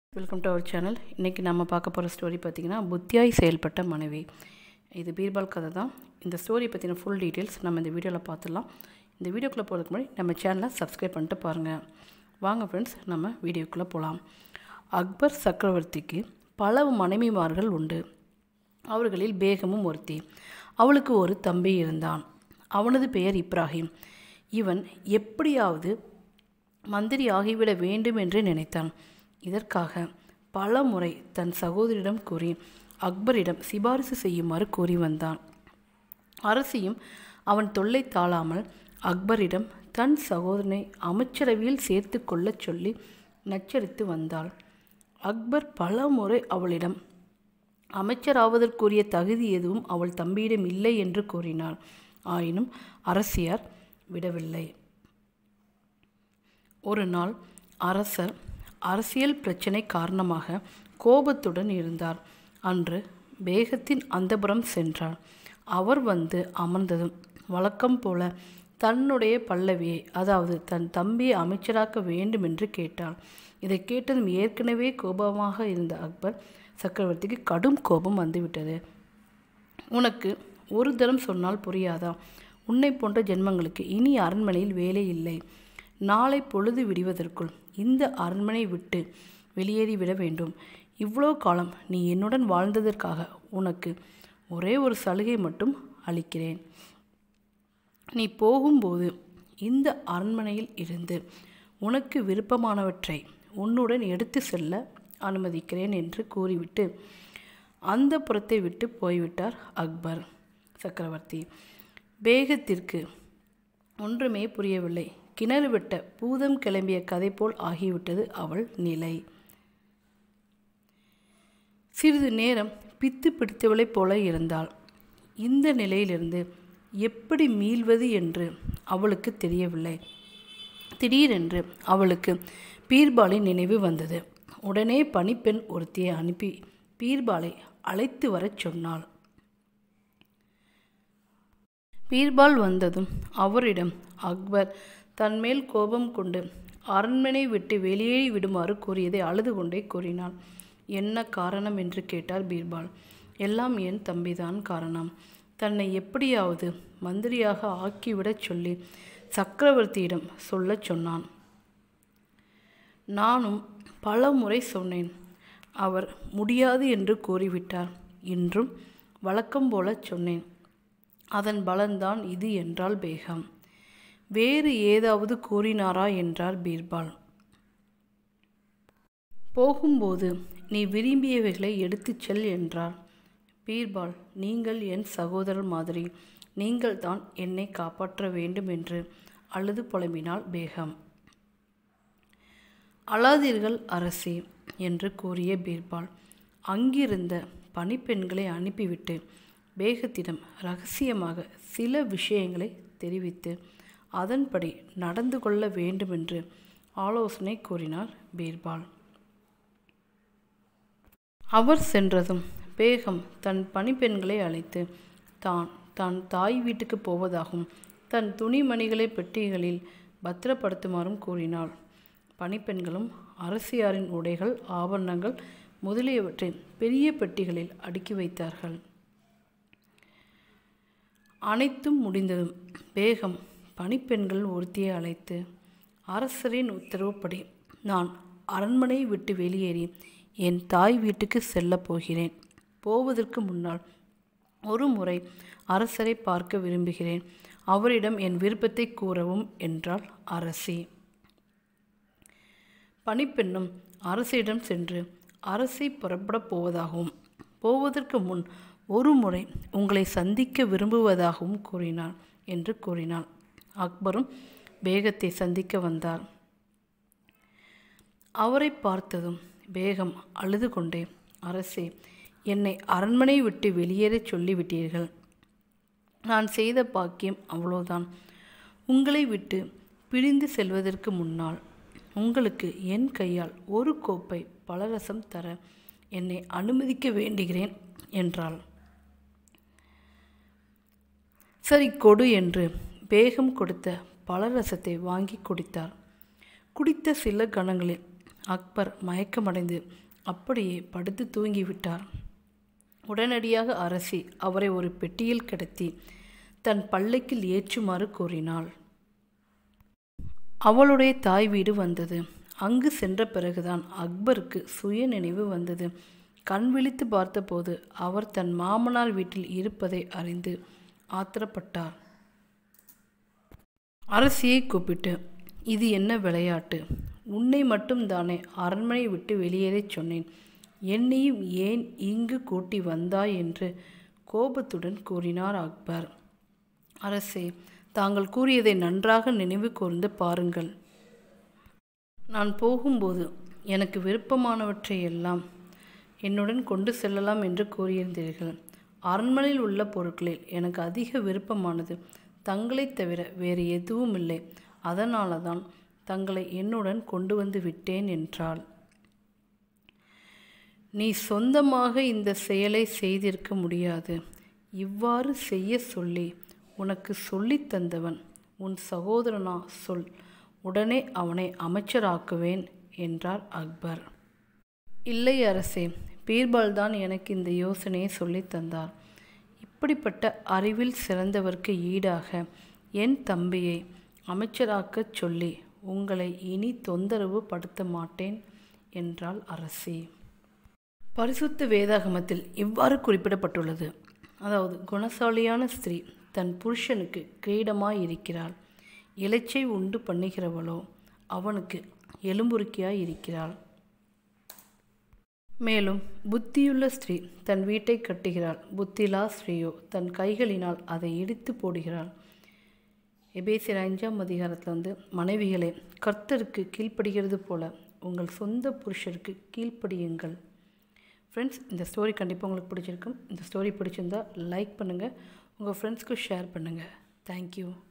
welcome to our channel இன்றைக்கி நம்ம பார்க்க போகிற ஸ்டோரி பார்த்திங்கன்னா புத்தியாய் செயல்பட்ட மனைவி இது பீர்பால் கதை தான் இந்த ஸ்டோரி பற்றின ஃபுல் டீட்டெயில்ஸ் நம்ம இந்த வீடியோவில் பார்த்துடலாம் இந்த வீடியோக்குள்ளே போகிறதுக்கு முன்னாடி நம்ம சேனலை சப்ஸ்கிரைப் பண்ணிட்டு பாருங்கள் வாங்க ஃப்ரெண்ட்ஸ் நம்ம வீடியோக்குள்ளே போகலாம் அக்பர் சக்கரவர்த்திக்கு பல மனைவிமார்கள் உண்டு அவர்களில் பேகமும் ஒருத்தி அவளுக்கு ஒரு தம்பி இருந்தான் அவனது பெயர் இப்ராஹிம் இவன் எப்படியாவது மந்திரி ஆகிவிட வேண்டும் என்று நினைத்தான் இதற்காக பல முறை தன் சகோதரிடம் கூறி அக்பரிடம் சிபாரிசு செய்யுமாறு கூறி வந்தான் அரசியும் அவன் தொல்லை தாழாமல் அக்பரிடம் தன் சகோதரனை அமைச்சரவையில் சேர்த்து கொள்ளச் சொல்லி நச்சரித்து வந்தாள் அக்பர் பல முறை அவளிடம் அமைச்சராவதற்குரிய தகுதி எதுவும் அவள் தம்பியிடம் இல்லை என்று கூறினாள் ஆயினும் அரசியார் விடவில்லை ஒரு நாள் அரசர் அரசியல் பிரச்சினை காரணமாக கோபத்துடன் இருந்தார் அன்று பேகத்தின் அந்தபுரம் சென்றார் அவர் வந்து அமர்ந்ததும் வழக்கம் போல தன்னுடைய பல்லவியை அதாவது தன் தம்பியை அமைச்சராக்க வேண்டும் என்று கேட்டாள் இதை கேட்டதும் ஏற்கனவே கோபமாக இருந்த அக்பர் சக்கரவர்த்திக்கு கடும் கோபம் வந்துவிட்டது உனக்கு ஒரு தரம் சொன்னால் புரியாதா உன்னை போன்ற ஜென்மங்களுக்கு இனி அரண்மனையில் வேலை இல்லை நாளை பொழுது விடுவதற்குள் இந்த அரண்மனை விட்டு வெளியேறிவிட வேண்டும் இவ்வளோ காலம் நீ என்னுடன் வாழ்ந்ததற்காக உனக்கு ஒரே ஒரு சலுகை மட்டும் அளிக்கிறேன் நீ போகும்போது இந்த அரண்மனையில் இருந்து உனக்கு விருப்பமானவற்றை உன்னுடன் எடுத்து செல்ல அனுமதிக்கிறேன் என்று கூறிவிட்டு அந்த புறத்தை விட்டு போய்விட்டார் அக்பர் சக்கரவர்த்தி பேகத்திற்கு ஒன்றுமே புரியவில்லை கிணறு விட்ட பூதம் கிளம்பிய கதை போல் ஆகிவிட்டது அவள் நிலை சிறிது நேரம் பித்து பிடித்தவளைப் போல இருந்தாள் இந்த நிலையிலிருந்து எப்படி மீள்வது என்று அவளுக்கு தெரியவில்லை திடீரென்று அவளுக்கு பீர்பாலின் நினைவு வந்தது உடனே பணிப்பெண் ஒருத்தியை அனுப்பி பீர்பாலை அழைத்து வரச் சொன்னாள் பீர்பால் வந்ததும் அவரிடம் அக்பர் தன்மேல் கோபம் கொண்டு அரண்மனை விட்டு வெளியேறி விடுமாறு கூறியதை அழுது கொண்டே கூறினாள் என்ன காரணம் என்று கேட்டார் பீர்பால் எல்லாம் என் தம்பிதான் காரணம் தன்னை எப்படியாவது மந்திரியாக ஆக்கிவிடச் சொல்லி சக்கரவர்த்தியிடம் சொல்லச் சொன்னான் நானும் பல முறை சொன்னேன் அவர் முடியாது என்று கூறிவிட்டார் இன்றும் வழக்கம் போல சொன்னேன் அதன் பலன்தான் இது என்றால் பேகம் வேறு ஏதாவது கூறினாரா என்றார் பீர்பால் போகும்போது நீ விரும்பியவைகளை எடுத்துச் செல் என்றார் பீர்பால் நீங்கள் என் சகோதரர் மாதிரி நீங்கள் தான் என்னை காப்பாற்ற வேண்டும் என்று அழுது புலம்பினாள் பேகம் அழாதீர்கள் அரசி என்று கூறிய பீர்பால் அங்கிருந்த பணிப்பெண்களை அனுப்பிவிட்டு பேகத்திடம் ரகசியமாக சில விஷயங்களை தெரிவித்து அதன்படி நடந்து கொள்ள வேண்டுமென்று ஆலோசனை கூறினார் பீர்பால் அவர் சென்றதும் பேகம் தன் பணிப்பெண்களை அழைத்து தான் தான் தாய் வீட்டுக்கு போவதாகவும் தன் துணிமணிகளை பெட்டிகளில் பத்திரப்படுத்துமாறும் கூறினாள் பணிப்பெண்களும் அரசியாரின் உடைகள் ஆபரணங்கள் முதலியவற்றை பெரிய பெட்டிகளில் அடுக்கி வைத்தார்கள் அனைத்தும் முடிந்ததும் பேகம் பணிப்பெண்கள் ஒருத்தியை அழைத்து அரசரின் உத்தரவுப்படி நான் அரண்மனை விட்டு வெளியேறி என் தாய் வீட்டுக்கு செல்லப் போகிறேன் போவதற்கு முன்னால் ஒரு முறை அரசரை பார்க்க விரும்புகிறேன் அவரிடம் என் விருப்பத்தை கூறவும் என்றாள் அரசி பணிப்பெண்ணும் அரசியிடம் சென்று அரசி புறப்படப் போவதாகவும் போவதற்கு முன் ஒரு முறை உங்களை சந்திக்க விரும்புவதாகவும் கூறினார் என்று கூறினாள் அக்பரும் பேகத்தை சந்திக்க வந்தார் அவரை பார்த்ததும் பேகம் அழுது கொண்டே அரசே என்னை அரண்மனை விட்டு வெளியேறச் சொல்லிவிட்டீர்கள் நான் செய்த பாக்கியம் அவ்வளோதான் உங்களை விட்டு பிரிந்து செல்வதற்கு முன்னால் உங்களுக்கு என் கையால் ஒரு கோப்பை பலரசம் தர என்னை அனுமதிக்க வேண்டுகிறேன் என்றாள் சரி கொடு என்று பேகம் கொடுத்த பலரசத்தை வாங்கி குடித்தார் குடித்த சில கணங்களில் அக்பர் மயக்கமடைந்து அப்படியே படுத்து தூங்கிவிட்டார் உடனடியாக அரசி அவரை ஒரு பெட்டியில் கிடத்தி தன் பல்லக்கில் ஏற்றுமாறு கூறினாள் அவளுடைய தாய் வீடு வந்தது அங்கு சென்ற பிறகுதான் அக்பருக்கு சுய நினைவு வந்தது கண் விழித்து பார்த்தபோது அவர் தன் மாமனார் வீட்டில் இருப்பதை அறிந்து ஆத்திரப்பட்டார் அரசியை கூப்பிட்டு இது என்ன விளையாட்டு உன்னை மட்டும் தானே அரண்மனை விட்டு வெளியேறச் சொன்னேன் என்னையும் ஏன் இங்கு கூட்டி வந்தாய் என்று கோபத்துடன் கூறினார் அக்பர் அரசே தாங்கள் கூறியதை நன்றாக நினைவு கூர்ந்து பாருங்கள் நான் போகும்போது எனக்கு விருப்பமானவற்றை எல்லாம் என்னுடன் கொண்டு செல்லலாம் என்று கூறியிருந்தீர்கள் அரண்மனையில் உள்ள பொருட்களில் எனக்கு அதிக விருப்பமானது தங்களைத் தவிர வேறு எதுவும் இல்லை அதனால தான் தங்களை என்னுடன் கொண்டு வந்து விட்டேன் என்றாள் நீ சொந்தமாக இந்த செயலை செய்திருக்க முடியாது இவ்வாறு செய்ய சொல்லி உனக்கு சொல்லித் தந்தவன் உன் சகோதரனா சொல் உடனே அவனை அமைச்சராக்குவேன் என்றார் அக்பர் இல்லை அரசே பீர்பால் தான் எனக்கு இந்த யோசனையை சொல்லித் தந்தார் இப்படிப்பட்ட அறிவில் சிறந்தவர்க்கு ஈடாக என் தம்பியை அமைச்சராக்கச் சொல்லி உங்களை இனி தொந்தரவு படுத்த மாட்டேன் என்றாள் அரசி பரிசுத்த வேதாகமத்தில் இவ்வாறு குறிப்பிடப்பட்டுள்ளது அதாவது குணசாலியான ஸ்திரீ தன் புருஷனுக்கு கிரீடமாய் இருக்கிறாள் இலைச்சை உண்டு பண்ணுகிறவளோ அவனுக்கு எலும்புருக்கியாய் இருக்கிறாள் மேலும் புத்தியுள்ள ஸ்திரீ தன் வீட்டை கட்டுகிறாள் புத்திலா ஸ்ரீயோ தன் கைகளினால் அதை இடித்து போடுகிறாள் எபேசியர் அஞ்சாம் அதிகாரத்தில் வந்து மனைவிகளே கர்த்தருக்கு கீழ்ப்படுகிறது போல உங்கள் சொந்த புருஷருக்கு கீழ்ப்படியுங்கள் ஃப்ரெண்ட்ஸ் இந்த ஸ்டோரி கண்டிப்பாக உங்களுக்கு பிடிச்சிருக்கும் இந்த ஸ்டோரி பிடிச்சிருந்தா லைக் பண்ணுங்கள் உங்கள் ஃப்ரெண்ட்ஸ்க்கு ஷேர் பண்ணுங்கள் தேங்க்யூ